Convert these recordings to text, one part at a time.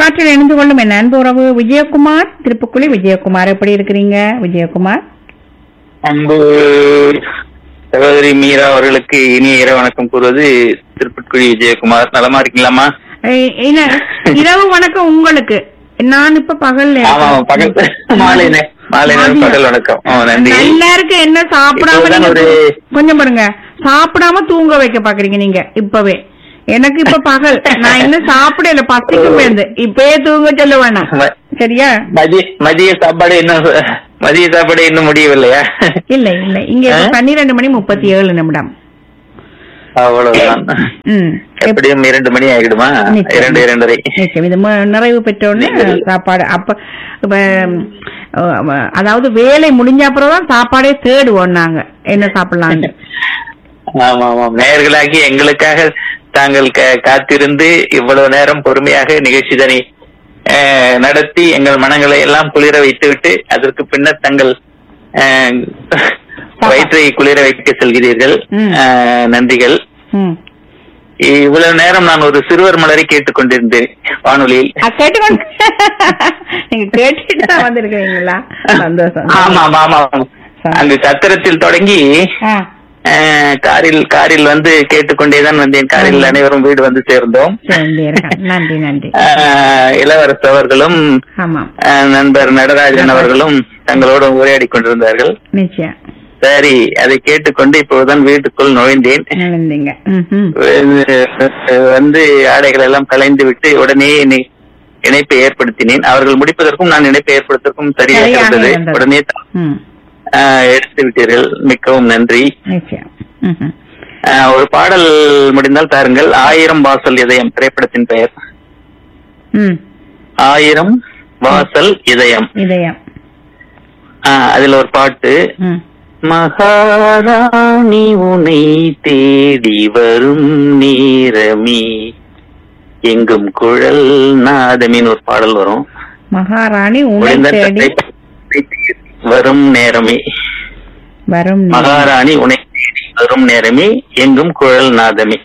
காற்றில் இணைந்து கொள்ளும் என் அன்பு உறவு விஜயகுமார் திருப்புக்குழி விஜயகுமார் எப்படி இருக்கிறீங்க விஜயகுமார் அன்பு சகோதரி மீரா அவர்களுக்கு இனிய இரவு வணக்கம் கூறுவது திருப்பட்குழி விஜயகுமார் நலமா இருக்கீங்களாமா ஏய், என்ன, இரவு வணக்கம் உங்களுக்கு நான் இப்ப பகல்ல ஆமா ஆமா, பகல் மாலை நே- மாலை நேரம் பகல் வணக்கம் ஆ, நன்றி எல்லாருக்கும் என்ன சாப்பிடாம இப்போதான் நீங்க ஒரு- கொஞ்சம் பாருங்க சாப்பிடாம தூங்க வைக்க பாக்குறீங்க நீங்க இப்பவே எனக்கு இப்ப பகல் நான் இன்னும் சாப்பிடல பசிக்கு போயிருந்து இப்பயே தூங்க சொல்ல வேணாம் ம- சரியா மதிய மதிய சாப்பாடு இன்னும் மதிய சாப்பாடு இன்னும் முடியவில்லையா இல்ல இல்ல இங்க இப்ப ஆ? பன்னிரெண்டு மணி முப்பத்தி ஏழு நிமிடம் அவ்வளவுதான் ம் எப்படியும் இரண்டு மணி ஆகிடுமா நிச்சயம். இரண்டு இரண்டரை நிச்சயம் இது மு- நிறைவு பெற்றோடனே சாப்பாடு அப்ப இப்ப, அஹ், அதாவது வேலை முடிஞ்ச அப்புறம் தான் சாப்பாடே தேடுவோம் நாங்க என்ன சாப்பிடலாம்னு ஆமா ஆமாம் நேயர்களாகி எங்களுக்காக தாங்கள் க- காத்திருந்து இவ்வளவு நேரம் பொறுமையாக நிகழ்ச்சி தனி அஹ், நடத்தி எங்கள் மனங்களை எல்லாம் குளிர வைத்துவிட்டு அதற்கு பின்னர் தங்கள் அஹ், வயிற்றை குளிர வைக்க செல்கிறீர்கள் ம். அஹ், நன்றிகள் ம் இவ்வளவு நேரம் நான் ஒரு சிறுவர் மலரை கேட்டுக்கொண்டிருந்தேன் வானொலியில் அஹ், கேட்டுக்கொண்டு நீங்க கேட்டுட்டு தான் வந்திருக்கீங்களா சந்தோஷம் ஆமா ஆமா ஆமா அங்கு சத்திரத்தில் தொடங்கி ஆ, அஹ், காரில் காரில் வந்து கேட்டுக்கொண்டேதான் வந்தேன் காரில் அனைவரும் வீடு வந்து சேர்ந்தோம் சேர்ந்தீர்கள். நன்றி நன்றி அஹ், இளவரசு அவர்களும் ஆமா அஹ், நண்பர் நடராஜன் அவர்களும் தங்களோடு உரையாடி கொண்டிருந்தார்கள் நிச்சயம் சரி அதை கேட்டுக்கொண்டு இப்போதுதான் வீட்டுக்குள் நுழைந்தேன் நன்றீங்க ம், ம். அஹ், வந்து ஆடைகள் எல்லாம் கலைந்து விட்டு உடனே இணை- இணைப்பை ஏற்படுத்தினேன் அவர்கள் முடிப்பதற்கும் நான் இணைப்பை ஏற்படுத்துவதற்கும் சரியாக சரியாக இருந்தது இருந்தது. உடனே ம், அஹ், எடுத்து விட்டீர்கள் மிகவும் நன்றி நிச்சயம் ம், ம். அஹ், ஒரு பாடல் முடிந்தால் தாருங்கள் ஆயிரம் வாசல் இதயம் திரைப்படத்தின் பெயர் ம் ஆயிரம் வாசல் இதயம் இதயம் அஹ், அதுல ஒரு பாட்டு ம் மகாராணி உனை தேடி வரும் நேரமே எங்கும் குழல் நாதமின்னு ஒரு பாடல் வரும் மகாராணி உன்னை ஒளிந்த தேடி தத்தை வரும் நேரமே வரும் நேரம். மகாராணி உனை தேடி வரும் நேரமே எங்கும் குழல் நாதமே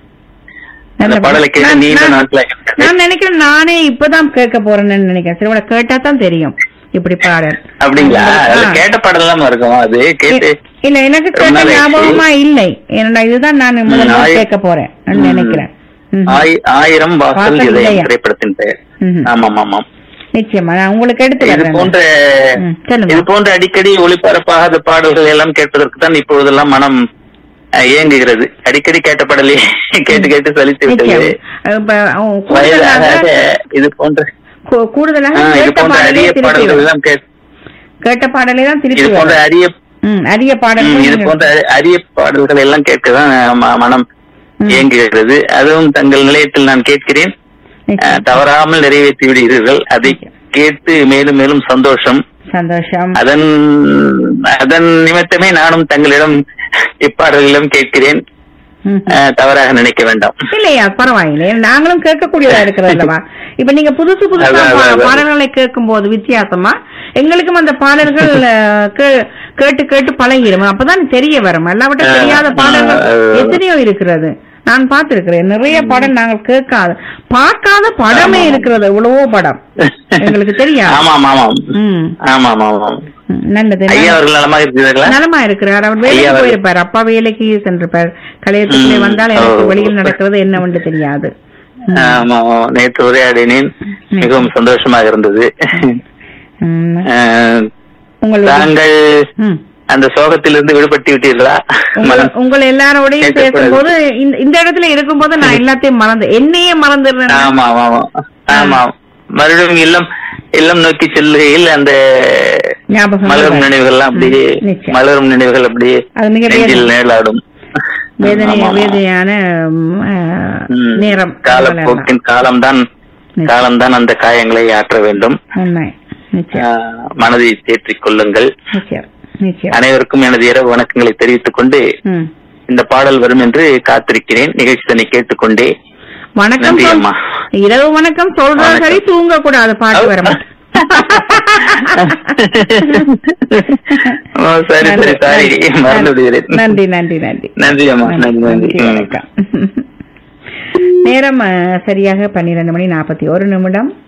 அந்த நல்ல பாடலை கேட்டு நான்- நீண்ட நான்- நாட்கள நான் நினைக்கிறேன் நானே இப்பதான் கேட்க போறேன்னு நினைக்கிறேன் சரி உனக்கு கேட்டா தான் தெரியும் இப்படி பாடல் அப்படிங்களா அதுல ஆ. கேட்ட பாடல் எல்லாம் இருக்கும் அது கேட்டு இல்ல எனக்கு ரொம்ப கேட்ட நாள் ஆயிடுச்சு. ஞாபகமா இல்லை என்னடா இதுதான் நான் முதல்ல ஆயி- கேட்க போறேன் ம். நினைக்கிறேன் ம். ஆய்- ஆயிரம் வாசல் வாசல் இதயம் இதயம். திரைப்படத்தின் பெயர் ம். ஆமாம் ஆமாம் நிச்சயமா நான் உங்களுக்கு எடுத்து இது வர்றேன் போன்ற ம், சொல்லுங்க. இது போன்ற அடிக்கடி ஒளிபரப்பாகாத பாடல்கள் எல்லாம் கேட்பதற்கு தான் இப்பொழுதெல்லாம் மனம் அஹ், ஏங்குகிறது அடிக்கடி கேட்ட பாடலே கேட்டு கேட்டு சலித்து விட்டது நிச்சயம். இப்ப, அவன் வயதாக கூடுதலாக இது போன்ற கூ- கூடுதலாக ஆஹ், இது கேட்ட போன்ற பாடலே அரிய திருப்பி பாடல்கள் வரும். எல்லாம் கேட் கேட்ட பாடலே தான் இது திருப்பி போன்ற வரும். அரிய ம், அரிய ம், பாடல்கள் இது நீங்க- போன்ற அரி- அரிய பாடல்கள் எல்லாம் கேட்கதான் ம- மனம் ம். ஏங்குகிறது அதுவும் தங்கள் நிலையத்தில் நான் கேட்கிறேன் அஹ், நிச்சயம். தவறாமல் நிறைவேற்றி விடுகிறீர்கள் அதை கேட்டு மேலும் மேலும் சந்தோஷம் சந்தோஷம் அதன் அதன் நிமித்தமே நானும் தங்களிடம் இப்பாடல்களிடம் கேட்கிறேன் ம். அஹ், தவறாக நினைக்க வேண்டாம் இல்லையா பரவாயில்லை நாங்களும் கேட்கக்கூடியதா இருக்கிறது அல்லவா இப்ப நீங்க புதுசு புதுசா அதான், பா- அதான், அதான். பாடல்களை கேட்கும் போது வித்தியாசமா எங்களுக்கும் அந்த பாடல்கள் அஹ், கே- கேட்டு கேட்டு பழகிடும் அப்பதான் தெரிய வரும் எல்லாவற்றை ஆ, தெரியாத பாடல்கள் ஆ, ஆ. எத்தனையோ இருக்கிறது நான் பார்த்திருக்கிறேன் நிறைய பாடல் நாங்கள் கேட்காத பார்க்காத படமே ஆமா. இருக்கிறது எவ்வளவோ படம் எங்களுக்கு தெரியாது ஆமாம் ஆமாம் ம் ஆமாம் ஆமாம் ம், நல்லது ஐயா அவர்கள் நலமாக இருக்கிறீர்களா நலமா இருக்கிறார் அவர் ஐயா வேலைக்கு அவர்- போயிருப்பார் அப்பா வேலைக்கு சென்றிருப்பார் கலையத்துக்குள்ளே ம், வந்தால் எனக்கு ஓ. வெளியில் நடக்கிறது என்னவென்று தெரியாது ம். ஆமா ஆமாம். நேற்று உரையாடினேன் மிகவும் சந்தோஷமாக இருந்தது ம். அஹ், உங்களுடைய தாங்கள் ம். அந்த சோகத்திலிருந்து விடுபட்டு விட்டீர்களா உங்க- உங்கள் எல்லாரோடையும் கேட்கக்கூடாது. பேசும்போது இந்த- இந்த இடத்துல இருக்கும்போது நான் எல்லாத்தையும் மறந்து என்னையே மறந்துடுறேன் ஆமா ஆமா ஆமா மறுபடியும் இல்லம் இல்லம் நோக்கி செல்லுகையில் அந்த ஞாபகம் மலரும் வரும். நினைவுகள்லாம் அப்படியே ம், நிச்சயம். மலரும் நினைவுகள் அப்படியே அது மிக நெஞ்சில் வேதனை- நிழலாடும் வேதனை ஆமா, ஆமா. வேதனையான ம், ஆ, ம். நேரம் காலப்போக்கின் காலம்தான் நிச்சயம். காலம்தான் அந்த காயங்களை ஆற்ற வேண்டும் உண்மை நிச்சயம் ஆஹ், மனதை தேற்றிக் கொள்ளுங்கள் நிச்சயம் நிச்சயம் அனைவருக்கும் எனது இரவு வணக்கங்களை தெரிவித்துக் கொண்டு ம். இந்த பாடல் வரும் என்று காத்திருக்கிறேன் நிகழ்ச்சி தன்னை கேட்டுக்கொண்டே வணக்கம் நன்றி சொல்- அம்மா. இரவு வணக்கம் சொல்றது வணக்கம். சரி தூங்க கூடாது பாட்டு வர மாட்டேன் ஓ, சரி சரி சாரி மறந்து விடுகிறேன் நன்றி நன்றி நன்றி நன்றி அம்மா நன்றி நன்றி ம். வணக்கம் நேரம் அஹ், சரியாக பன்னிரண்டு மணி நாற்பத்தி ஒரு நிமிடம்